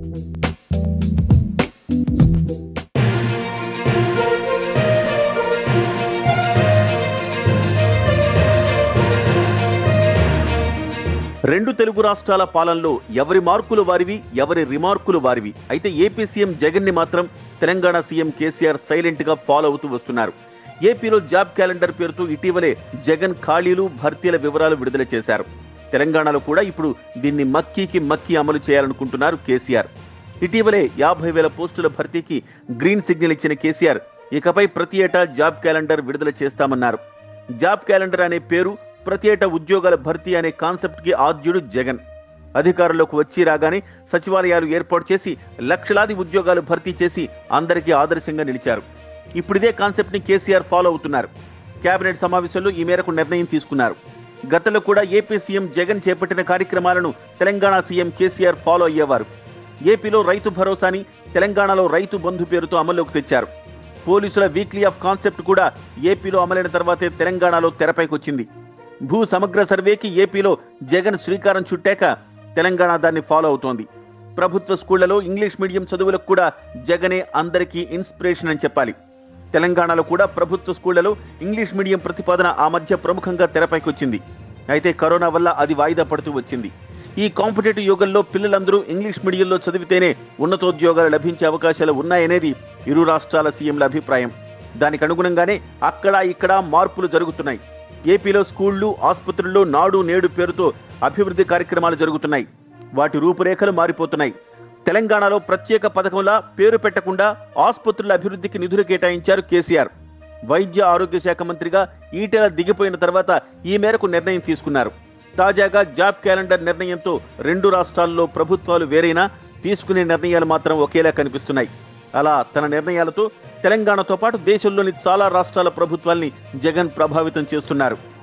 రెండు తెలుగు రాష్ట్రాల పాలనలో ఎవరి మార్కులు వారివి ఎవరి రిమార్కులు వారివి అయితే ఏపీ సీఎం జగన్ ని మాత్రం తెలంగాణ సీఎం కేసీఆర్ సైలెంట్ గా ఫాలో అవుతూ వస్తున్నారు ఏపీలో జాబ్ క్యాలెండర్ పేరుతో ఇటీవలే జగన్ ఖాళీలు భర్తీల వివరాలు విడుదల చేశారు తెలంగాణలో కూడా ఇప్పుడు దీన్ని మక్కీకి మక్కీ అమలు చేయాలనుకుంటున్నారు కేసీఆర్ ఇటీవలే యాభై వేల పోస్టుల భర్తీకి గ్రీన్ సిగ్నల్ ఇచ్చిన కేసీఆర్ ఇకపై ప్రతి ఏటా జాబ్ క్యాలెండర్ విడుదల చేస్తామన్నారు జాబ్ క్యాలెండర్ అనే పేరు ప్రతి ఏటా ఉద్యోగాల భర్తీ అనే కాన్సెప్ట్ కి ఆద్యుడు జగన్ అధికారంలోకి వచ్చి రాగానే సచివాలయాలు ఏర్పాటు చేసి లక్షలాది ఉద్యోగాలు భర్తీ చేసి అందరికీ ఆదర్శంగా నిలిచారు ఇప్పుడు ఇదే కాన్సెప్ట్ ని కేసీఆర్ ఫాలో అవుతున్నారు కేబినెట్ సమావేశంలో ఈ మేరకు నిర్ణయం తీసుకున్నారు గతంలో కూడా ఏపీ సీఎం జగన్ చేపట్టిన కార్యక్రమాలను తెలంగాణ సీఎం కేసీఆర్ ఫాలో అయ్యేవారు ఏపీలో రైతు భరోసాని తెలంగాణలో రైతు బంధు పేరుతో అమల్లోకి తెచ్చారు పోలీసుల వీక్లీ ఆఫ్ కాన్సెప్ట్ కూడా ఏపీలో అమలైన తర్వాతే తెలంగాణలో తెరపైకొచ్చింది భూ సమగ్ర సర్వేకి ఏపీలో జగన్ శ్రీకారం చుట్టాక తెలంగాణ దాన్ని ఫాలో అవుతోంది ప్రభుత్వ స్కూళ్లలో ఇంగ్లీష్ మీడియం చదువులకు కూడా జగనే అందరికీ ఇన్స్పిరేషన్ అని చెప్పాలి తెలంగాణలో కూడా ప్రభుత్వ స్కూళ్లలో ఇంగ్లీష్ మీడియం ప్రతిపాదన ఆ మధ్య ప్రముఖంగా తెరపైకొచ్చింది అయితే కరోనా వల్ల అది వాయిదా పడుతూ వచ్చింది ఈ కాంపిటేటివ్ యుగంలో పిల్లలందరూ ఇంగ్లీష్ మీడియంలో చదివితేనే ఉన్నతోద్యోగాలు లభించే అవకాశాలు ఉన్నాయనేది ఇరు రాష్ట్రాల సీఎంల అభిప్రాయం దానికి అనుగుణంగానే అక్కడ ఇక్కడ మార్పులు జరుగుతున్నాయి ఏపీలో స్కూళ్లు ఆసుపత్రుల్లో నాడు నేడు పేరుతో అభివృద్ధి కార్యక్రమాలు జరుగుతున్నాయి వాటి రూపురేఖలు మారిపోతున్నాయి తెలంగాణలో ప్రత్యేక పథకంలా పేరు పెట్టకుండా ఆసుపత్రుల అభివృద్ధికి నిధులు కేటాయించారు కేసీఆర్ వైద్య ఆరోగ్య శాఖ మంత్రిగా ఈటెల దిగిపోయిన తర్వాత ఈ మేరకు నిర్ణయం తీసుకున్నారు తాజాగా జాబ్ క్యాలెండర్ నిర్ణయంతో రెండు రాష్ట్రాల్లో ప్రభుత్వాలు వేరైనా తీసుకునే నిర్ణయాలు మాత్రం ఒకేలా కనిపిస్తున్నాయి అలా తన నిర్ణయాలతో తెలంగాణతో పాటు దేశంలోని చాలా రాష్ట్రాల ప్రభుత్వాల్ని జగన్ ప్రభావితం చేస్తున్నారు